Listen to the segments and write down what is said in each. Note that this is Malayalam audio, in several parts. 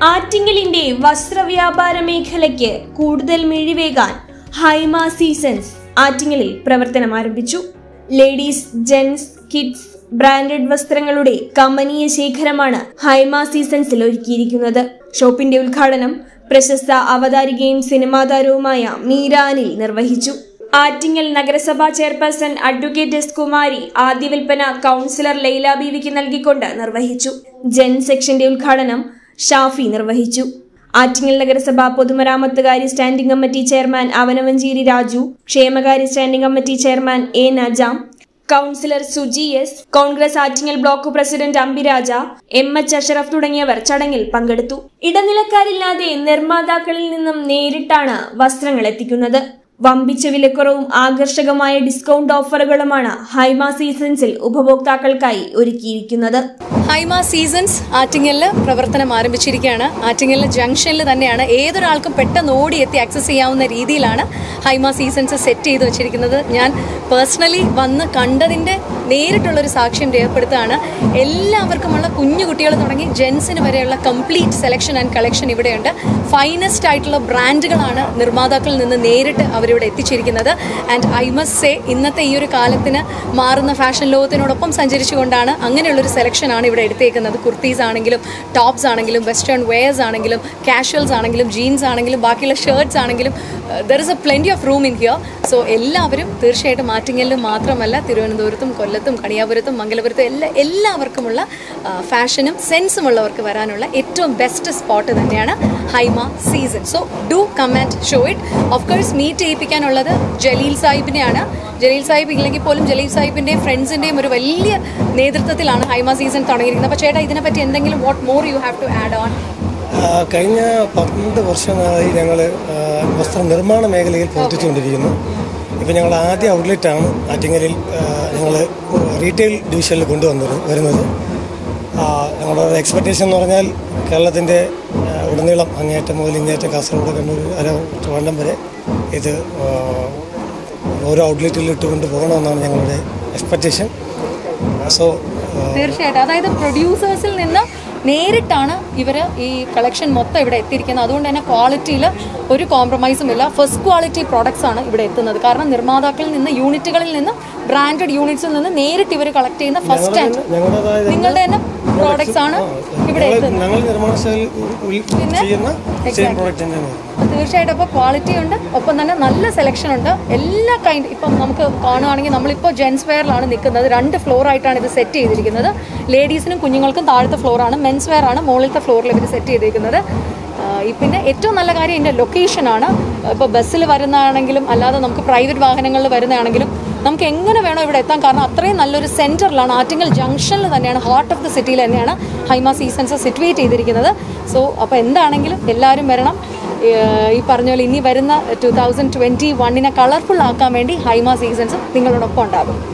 ആറ്റിങ്ങലിന്റെ വസ്ത്രവ്യാപാര മേഖലയ്ക്ക് കൂടുതൽ മിഴിവേകാൻ ഹൈമ സീസൺസ് ആറ്റിങ്ങലിൽ പ്രവർത്തനം ആരംഭിച്ചു ലേഡീസ് ജെന്റ്സ് കിഡ്സ് ബ്രാൻഡഡ് വസ്ത്രങ്ങളുടെ കമനീയ ശേഖരമാണ് ഹൈമ സീസൺസിൽ ഒരുക്കിയിരിക്കുന്നത് ഷോപ്പിന്റെ ഉദ്ഘാടനം പ്രശസ്ത അവതാരികയും സിനിമാ താരവുമായ മീര അനിൽ നിർവഹിച്ചു ആറ്റിങ്ങൽ നഗരസഭാ ചെയർപേഴ്സൺ അഡ്വക്കേറ്റ് എസ് കുമാരി ആദ്യ വിൽപ്പന കൗൺസിലർ ലൈല ബീവിക്ക് നൽകിക്കൊണ്ട് നിർവഹിച്ചു ജെൻ സെക്ഷന്റെ ഉദ്ഘാടനം ഷാഫി നിർവഹിച്ചു ആറ്റിങ്ങൽ നഗരസഭ പൊതുമരാമത്തുകാരി standing committee chairman Avanavanchery Raju ക്ഷേമകാര്യ standing committee chairman A Najam councillor Suji S Congress Attingal block president Ambiraja M H Ashraf തുടങ്ങിയവർ ചടങ്ങിൽ പങ്കെടുത്തു ഇടനിലക്കാരില്ലാതെ നിർമ്മാതാക്കളിൽ നിന്നും നേരിട്ടാണ് വസ്ത്രങ്ങൾ എത്തിക്കുന്നത് വമ്പിച്ച വിലക്കുറവും ആകർഷകമായ ഡിസ്കൗണ്ട് ഓഫറുകളുമാണ് ഹൈമ സീസൺസിൽ ഉപഭോക്താക്കൾക്കായി ഒരുക്കിയിരിക്കുന്നത് ഹൈമ സീസൺസ് ആറ്റിങ്ങലിൽ പ്രവർത്തനം ആരംഭിച്ചിരിക്കുകയാണ് ആറ്റിങ്ങലിൽ ജംഗ്ഷനിൽ തന്നെയാണ് ഏതൊരാൾക്കും പെട്ടെന്ന് ഓടി എത്തി ആക്സസ് ചെയ്യാവുന്ന രീതിയിലാണ് ഹൈമ സീസൺസ് സെറ്റ് ചെയ്ത് വെച്ചിരിക്കുന്നത് ഞാൻ പേഴ്സണലി വന്ന് കണ്ടതിൻ്റെ നേരിട്ടുള്ളൊരു സാക്ഷ്യം രേഖപ്പെടുത്തുകയാണ് എല്ലാവർക്കുമുള്ള കുഞ്ഞു കുട്ടികൾ തുടങ്ങി ജെൻസിന് വരെയുള്ള കംപ്ലീറ്റ് സെലക്ഷൻ ആൻഡ് കളക്ഷൻ ഇവിടെയുണ്ട് ഫൈനസ്റ്റ് ആയിട്ടുള്ള ബ്രാൻഡുകളാണ് നിർമ്മാതാക്കളിൽ നിന്ന് നേരിട്ട് അവരിവിടെ എത്തിച്ചിരിക്കുന്നത് ആൻഡ് ഐ മസ്റ്റ് സേ ഇന്നത്തെ ഈ ഒരു കാലത്തിന് മാറുന്ന ഫാഷൻ ലോകത്തിനോടൊപ്പം സഞ്ചരിച്ചുകൊണ്ടാണ് അങ്ങനെയുള്ളൊരു സെലക്ഷനാണ് ഇവിടെ എടുത്തേക്കുന്നത് കുർത്തീസ് ആണെങ്കിലും ടോപ്സ് ആണെങ്കിലും വെസ്റ്റേൺ വെയർസ് ആണെങ്കിലും കാഷ്വൽസ് ആണെങ്കിലും ജീൻസ് ആണെങ്കിലും ബാക്കിയുള്ള ഷർട്ട്സ് ആണെങ്കിലും there is a plenty of room in here so എല്ലാവരും തീർച്ചയായിട്ടും ആറ്റിങ്ങലിലും മാത്രമല്ല തിരുവനന്തപുരത്തും കൊല്ലത്തും കണിയാപുരത്തും മംഗലപുരത്തും എല്ലാ എല്ലാവർക്കുമുള്ള ആ, ഫാഷനും സെൻസും ഉള്ളവർക്ക് വരാനുള്ള ഏറ്റവും ബെസ്റ്റ് സ്പോട്ട് തന്നെയാണ് Haima season so do come and show it of course meet ചെയ്യിപ്പിക്കാനുള്ളത് ജലീൽ സാഹിബിനെയാണ് ജലീൽ സാഹിബ് ഇല്ലെങ്കിൽ പോലും ജലീൽ സാഹിബിൻ്റെയും ഫ്രണ്ട്സിൻ്റെയും ഒരു വലിയ നേതൃത്വത്തിലാണ് ഹൈമ സീസൺ തുടങ്ങിയിരിക്കുന്നത് അപ്പോൾ ചേട്ടാ ഇതിനെപ്പറ്റി എന്തെങ്കിലും what more you have to add on ആ, കഴിഞ്ഞ പന്ത്രണ്ട് വർഷമായി ഞങ്ങൾ വസ്ത്ര നിർമ്മാണ മേഖലയിൽ പ്രവർത്തിച്ചുകൊണ്ടിരിക്കുന്നു ഇപ്പോൾ ഞങ്ങൾ ആദ്യ ഔട്ട്ലെറ്റാണ് ആറ്റിങ്ങലിൽ ഞങ്ങൾ റീറ്റെയിൽ ഡിവിഷനിൽ കൊണ്ടുവന്നത് വരുന്നത് ആ, ഞങ്ങളുടെ എക്സ്പെക്റ്റേഷൻ എന്ന് പറഞ്ഞാൽ കേരളത്തിൻ്റെ ആ, ഉടനീളം അങ്ങേറ്റം മുതൽ ഇങ്ങേറ്റം കാസർഗോഡ് കണ്ണൂർ അര ട്രിവാൻഡം വരെ ഇത് ആ, ഓരോ ഔട്ട്ലെറ്റിൽ ഇട്ടുകൊണ്ട് പോകണമെന്നാണ് ഞങ്ങളുടെ എക്സ്പെക്റ്റേഷൻ സോ തീർച്ചയായിട്ടും അതായത് പ്രൊഡ്യൂസേഴ്സിൽ നിന്ന് നേരിട്ടാണ് ഇവർ ഈ കളക്ഷൻ മൊത്തം ഇവിടെ എത്തിയിരിക്കുന്നത് അതുകൊണ്ട് തന്നെ ക്വാളിറ്റിയിൽ ഒരു കോംപ്രമൈസും ഇല്ല ഫസ്റ്റ് ക്വാളിറ്റി പ്രോഡക്ട്സ് ആണ് ഇവിടെ എത്തുന്നത് കാരണം നിർമ്മാതാക്കളിൽ നിന്ന് യൂണിറ്റുകളിൽ നിന്ന് ബ്രാൻഡഡ് യൂണിറ്റ്സിൽ നിന്ന് നേരിട്ട് ഇവർ കളക്ട് ചെയ്യുന്ന ഫസ്റ്റ് ഹാൻഡ് ഞങ്ങളുടേതായ നിങ്ങളുടെ തന്നെ പ്രോഡക്ട്സ് ആണ് ഇവിടെ ഞങ്ങൾ എത്തുന്നത് ഞങ്ങൾ നിർമ്മാണശാലയിൽ ഉൾ- ചെയ്യുന്ന സെയിം പ്രോഡക്റ്റ് തന്നെയാണ് അപ്പോൾ തീർച്ചയായിട്ടും അപ്പോൾ ക്വാളിറ്റി ഉണ്ട് ഒപ്പം തന്നെ നല്ല സെലക്ഷൻ ഉണ്ട് എല്ലാ കൈൻഡ് ഇപ്പം നമുക്ക് കാണുകയാണെങ്കിൽ നമ്മളിപ്പോൾ ജെൻസ് വെയറിലാണ് നിൽക്കുന്നത് രണ്ട് ഫ്ലോർ ആയിട്ടാണ് ഇത് സെറ്റ് ചെയ്തിരിക്കുന്നത് ലേഡീസിനും കുഞ്ഞുങ്ങൾക്കും താഴത്തെ ഫ്ലോറാണ് മെൻസ് വെയർ ആണ് മുകളിലത്തെ ഫ്ലോറിൽ ഇവർ സെറ്റ് ചെയ്തിരിക്കുന്നത് ആ, ഈ പിന്നെ ഏറ്റവും നല്ല കാര്യം ഇതിൻ്റെ ലൊക്കേഷനാണ് ഇപ്പോൾ ബസ്സിൽ വരുന്നതാണെങ്കിലും അല്ലാതെ നമുക്ക് പ്രൈവറ്റ് വാഹനങ്ങളിൽ വരുന്നതാണെങ്കിലും നമുക്ക് എങ്ങനെ വേണോ ഇവിടെ എത്താൻ കാരണം അത്രയും നല്ലൊരു സെൻറ്ററിലാണ് ആറ്റിങ്ങൽ ജംഗ്ഷനിൽ തന്നെയാണ് ഹാർട്ട് ഓഫ് ദി സിറ്റിയിൽ തന്നെയാണ് ഹൈമ സീസൺസ് സിറ്റുവേറ്റ് ചെയ്തിരിക്കുന്നത് സോ അപ്പോൾ എന്താണെങ്കിലും എല്ലാവരും വരണം ഏഹ് ഈ പറഞ്ഞ പോലെ ഇനി വരുന്ന ടു തൗസൻഡ് ട്വൻറ്റി വണ്ണിനെ കളർഫുൾ ആക്കാൻ വേണ്ടി ഹൈമ സീസൺസ് നിങ്ങളോടൊപ്പം ഉണ്ടാകും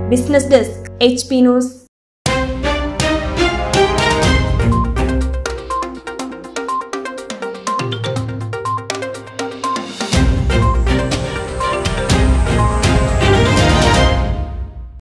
business desk H P news